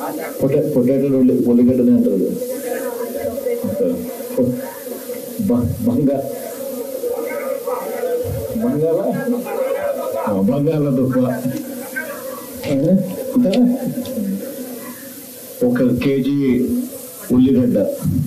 పొటా potato ఉల్లి ఉల్లిగడ్డనే అంటారు బ- బంగా బంగాళ ఆ, బంగాళదుంప ఆ, ఇంకా ఒక కేజీ ఉల్లిగడ్డ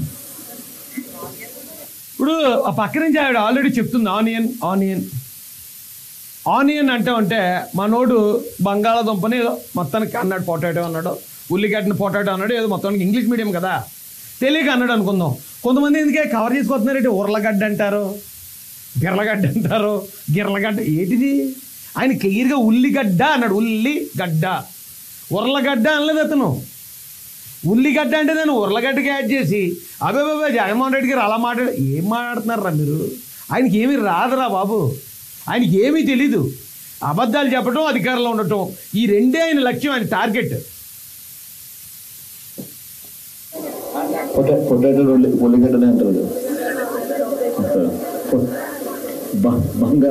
ఇప్పుడు ఆ పక్క నుంచి ఆవిడ ఆల్రెడీ చెప్తుంది ఆనియన్ ఆనియన్ ఆనియన్ అంటే అంటే మనోడు బంగాళాదుంపని ఏదో మొత్తానికి అన్నాడు పొటాటో అన్నాడు ఉల్లిగడ్డని పొటాటో అన్నాడు ఏదో మొత్తానికి ఇంగ్లీష్ మీడియం కదా తెలియక అన్నాడు అనుకుందాం కొంతమంది ఎందుకే కవర్ చేసుకొస్తున్నారంటే ఉర్లగడ్డ అంటారు బిర్లగడ్డ అంటారు గిర్లగడ్డ ఏంటిది ఆయన క్లియర్గా ఉల్లిగడ్డ అన్నాడు ఉల్లిగడ్డ ఉర్లగడ్డ అనలేదు అతను ఉల్లిగడ్డ అంటే నేను ఉర్లగడ్డకి యాడ్ చేసి అబే బాబా జగన్మోహన్ రెడ్డి గారు అలా మాట్లాడు ఏం మాట్లాడుతున్నారా మీరు ఆయనకి ఏమీ రాదురా బాబు ఆయనకి ఏమీ తెలీదు అబద్ధాలు చెప్పడం అధికారంలో ఉండటం ఈ రెండే ఆయన లక్ష్యం ఆయన టార్గెట్ పొటా పొటాటో ఉల్లి ఉల్లిగడ్డనే అంటారు బ- బంగా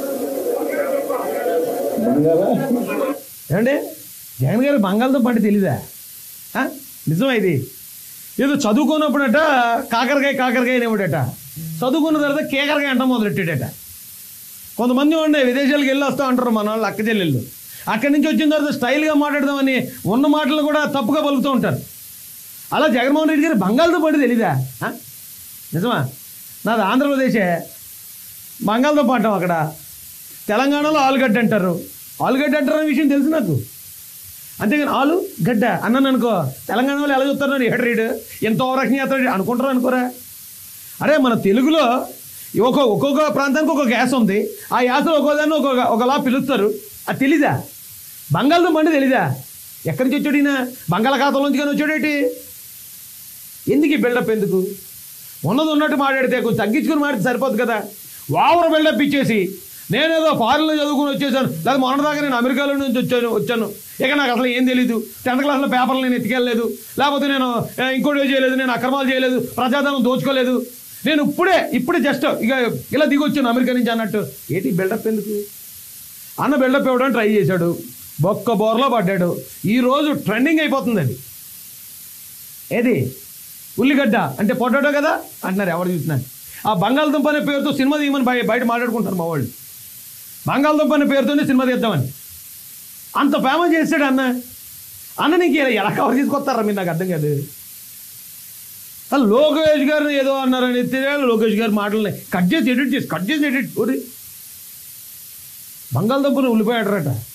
బంగాళ ఏమండి జగన్ గారు బంగాళదుంప అంటే తెలీదా ఆ? నిజమా ఇది ఏదో చదువుకున్నప్పుడట కాకరకాయ కాకరకాయ అనేవాడట చదువుకున్న తర్వాత కేకరకాయ అంట మొదలెట్టాడట కొంతమంది ఉండే విదేశాలకు వెళ్ళి వస్తూ ఉంటారు మన వాళ్ళు అక్క చెల్లెళ్ళు అక్కడి నుంచి వచ్చిన తర్వాత స్టైల్గా మాట్లాడదామని ఉన్న మాటలు కూడా తప్పుగా పలుకుతూ ఉంటారు అలా జగన్మోహన్ రెడ్డి గారు బంగాళదుంప అంటే తెలీదా ఆ? నిజమా నాది ఆంధ్రప్రదేశే బంగాళదుంప అంటాం అక్కడ తెలంగాణలో ఆలుగడ్డ అంటారు ఆలుగడ్డ అంటారు అనే విషయం తెలుసు నాకు అంతేగాని ఆలు గడ్డ అన్నాను అనుకో తెలంగాణ వాళ్ళు ఎలా చూస్తారు ఎడరీడు ఎంత ఓవరాక్షన్ చేస్తాడు అనుకుంటారు అనుకోరా అరే మన తెలుగులో ఒక ఒక్కొక్క ప్రాంతానికి ఒక గ్యాస్ ఉంది ఆ యాసలో ఒక్కోదాన్ని ఒక్కొక్క ఒకలా పిలుస్తారు అది తెలీదా బంగాళదుంప అంటే తెలీదా ఎక్కడి నుంచి వచ్చాడు ఈయన బంగాళాఖాతంలోంచి కానీ వచ్చాడేటి ఎందుకు ఈ బిల్డప్ ఎందుకు ఉన్నది ఉన్నట్టు మాట్లాడితే కొంచెం తగ్గించుకుని మాట్లాడితే సరిపోదు కదా వావర బిల్డప్ ఇచ్చేసి నేనేదో ఫారెన్లో చదువుకుని వచ్చేసాను లేదా మొన్నదాకా నేను అమెరికాలో నుంచి వచ్చాను వచ్చాను ఇక నాకు అసలు ఏం తెలియదు టెన్త్ క్లాస్లో పేపర్లు నేను ఎత్తుకెళ్ళలేదు లేకపోతే నేను ఏ, ఇంకోటి చేయలేదు నేను అక్రమాలు చేయలేదు ప్రజాధనం దోచుకోలేదు నేను ఇప్పుడే ఇప్పుడే జస్ట్ ఇక ఇలా దిగొచ్చాను అమెరికా నుంచి అన్నట్టు ఏంటి బిల్డప్ ఎందుకు అన్న బిల్డప్ ఇవ్వడానికి ట్రై చేశాడు బొక్క బోర్లో పడ్డాడు ఈరోజు ట్రెండింగ్ అయిపోతుంది అది ఏది ఉల్లిగడ్డ అంటే పొటాటో కదా అంటున్నారు ఎవరు చూసినా ఆ బంగాళదుంప అనే పేరుతో సినిమా తీయమని బయ బయట మాట్లాడుకుంటారు మా వాళ్ళు బంగాళదుంప అనే పేరుతోనే సినిమా తీద్దామని అంత ఫేమస్ చేస్తాడు అన్న అన్న నీకు ఎలా- ఎలా కవర్ తీసుకొస్తారా మీరు నాకు అర్థం కాదు ఆ లోకేష్ గారిని ఏదో అన్నారని తెలియాలి లోకేష్ గారి మాటలని కట్ చేసి ఎడిట్ చేసి కట్ చేసి ఎడిట్ ఊరి బంగాళదుంపని ఉల్లిపోయాడరట